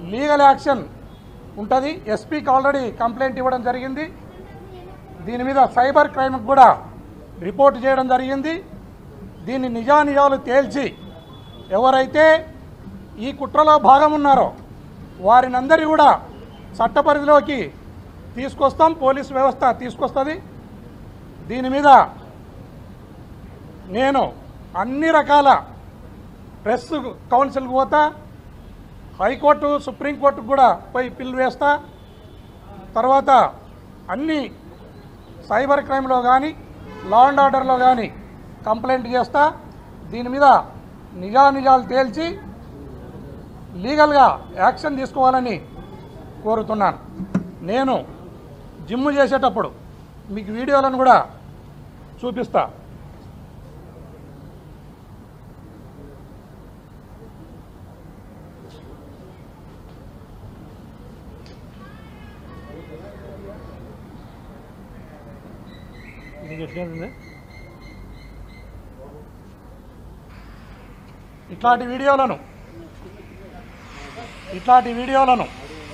legal action ఉంటుంది ఎస్పీకి already complaint ఇవ్వడం జరిగింది దీని మీద సైబర్ క్రైమ్కి కూడా రిపోర్ట్ చేయడం జరిగింది దీని నిజానిజాలు తేల్చి ఎవరైతే ఈ కుట్రలో భాగం ఉన్నారో వారినందరి కూడా చట్టపరిధిలోకి తీసుకొస్తాం పోలీస్ వ్యవస్థ తీసుకొస్తుంది దీని మీద నేను అన్ని రకాల ప్రెస్ కౌన్సిల్కి పోతా హైకోర్టు సుప్రీంకోర్టుకు కూడా పోయి పిల్లు వేస్తా తర్వాత అన్ని సైబర్ క్రైమ్లో కానీ లా అండ్ ఆర్డర్లో కానీ కంప్లైంట్ చేస్తా దీని మీద నిజానిజాలు తేల్చి లీగల్గా యాక్షన్ తీసుకోవాలని కోరుతున్నాను నేను జిమ్ చేసేటప్పుడు మీకు వీడియోలను కూడా చూపిస్తా ఇట్లాంటి వీడియోలను ఇట్లాంటి వీడియోలను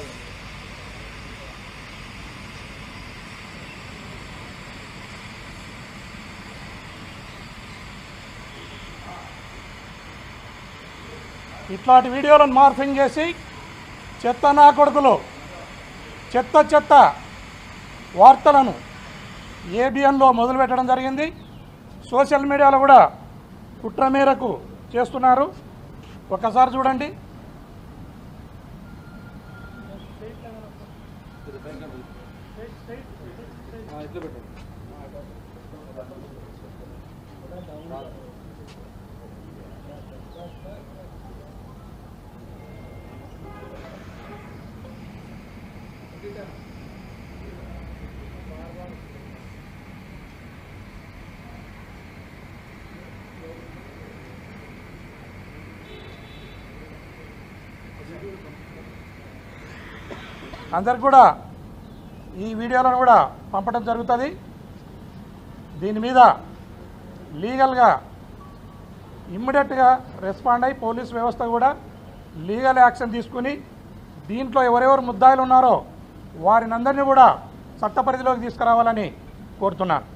ఇట్లాంటి వీడియోలను మార్ఫింగ్ చేసి చెత్త నా కొడుకులు చెత్త చెత్త వార్తలను ఏబిఎన్లో మొదలుపెట్టడం జరిగింది సోషల్ మీడియాలో కూడా కుట్ర మేరకు చేస్తున్నారు ఒకసారి చూడండి అందరికి కూడా ఈ వీడియోలను కూడా పంపడం జరుగుతుంది దీని మీద లీగల్గా ఇమ్మీడియట్గా రెస్పాండ్ అయ్యి పోలీస్ వ్యవస్థ కూడా లీగల్ యాక్షన్ తీసుకుని దీంట్లో ఎవరెవరు ముద్దాయిలు ఉన్నారో వారినందరినీ కూడా చట్ట పరిధిలోకి తీసుకురావాలని కోరుతున్నాను